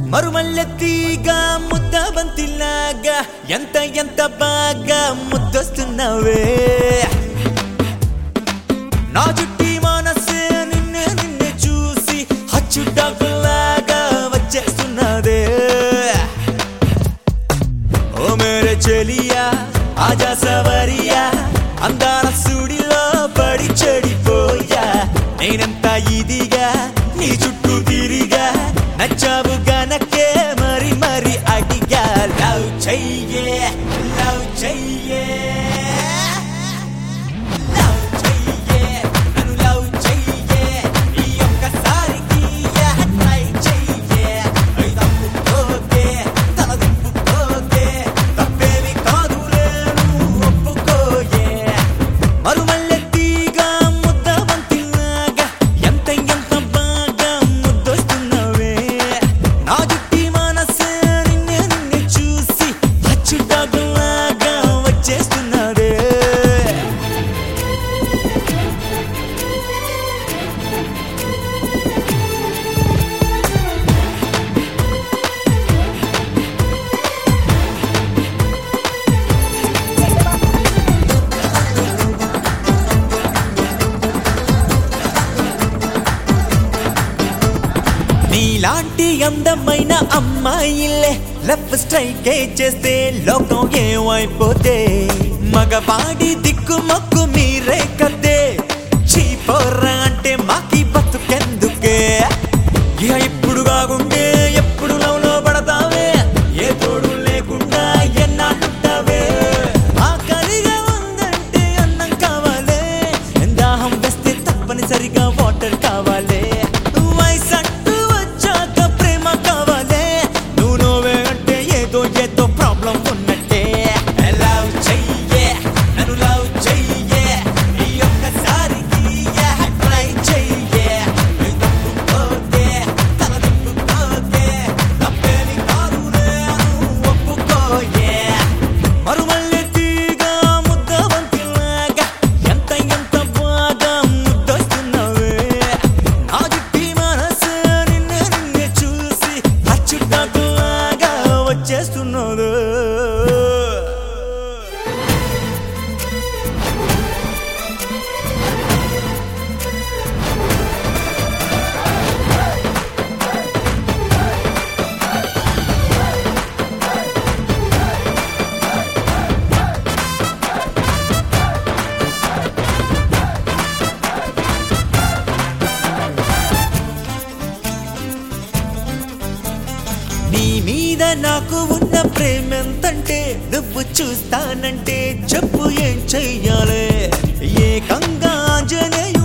మరుమల్లెత్తిగా ముద్ద బంతిలాగా ఎంత ఎంత బాగా ముద్దొస్తున్నావే నా చుట్టి మనసే నిన్నే నిన్నే చూసి హచ్చుటాకులాగా వచ్చేస్తున్నదే ఓ మేరే చెలియా ఆజా సవరియా అందాల సుడిలో పడి చెడిపోయా నేనంత ఇదిగా నీ చుట్టూ తిరిగా నచ్చావు గనకే మరి మరి అడిగా లవ్ చెయ్యే లవ్ చెయ్యే లవ్ చెయ్యే నన్ను లవ్ చెయ్యే ఈ ఒక్కసారికి ట్రై చెయ్యే తప్పుకోకే తల తిప్పుకోకే తప్పేమి కాదులే నువ్వు ఒప్పుకోయే మరుమల్లెత్తిగా ముద్ద వంతిలాగా ఎంత ఎంత బాగా ముద్దొస్తున్నావే నా జుట్టి మనసే నిన్నే నిన్నే చూసి అచ్చుటాకులాగా వచ్చేస్తున్నదే నీలాంటి అందమైన అమ్మాయిలే లెఫ్ట్ స్ట్రైక్ చేస్తే లోకం ఏమైపోతే మగవాడి దిక్కు మొక్కు మీరే కదే చీపోర్రా అంటే మాకి బతుకెందుకే ఇక ఇప్పుడు కాకుంటే ఎప్పుడు లవ్లో పడతావే ఏ తోడు లేకుండా ఎన్నాళ్ళుంటావే ఆకలిగా ఉందంటే అన్నం కావాలే దాహం వేస్తే తప్పనిసరిగా వాటర్ కావాలే వయసట్టు వచ్చాక ప్రేమ కావాలే నువ్వు నువ్వే అంటే ఏదో ఏదో ప్రాబ్లం ఉన్నట్టే లవ్ చెయ్యే నన్ను లవ్ చెయ్యే ఈ ఒక్కసారికి ట్రై చెయ్యే తప్పుకోకే తల తిప్పుకోకే తప్పేమి కాదులే నువ్వు ఒప్పుకోయే మరుమల్లెత్తిగా ముద్ద వంతిలాగా ఎంత ఎంత బాగా ముద్దొస్తున్నావే నా జుట్టి మనసు నిన్నే నిన్నే చూసి అచ్చుటాకులాగా వచ్చేస్తున్నదో నీ మీద నాకు ఉన్న ప్రేమెంతంటే నువ్వు చూస్తానంటే చెప్పు ఏం చెయ్యాలి ఏకంగా ఆంజనేయ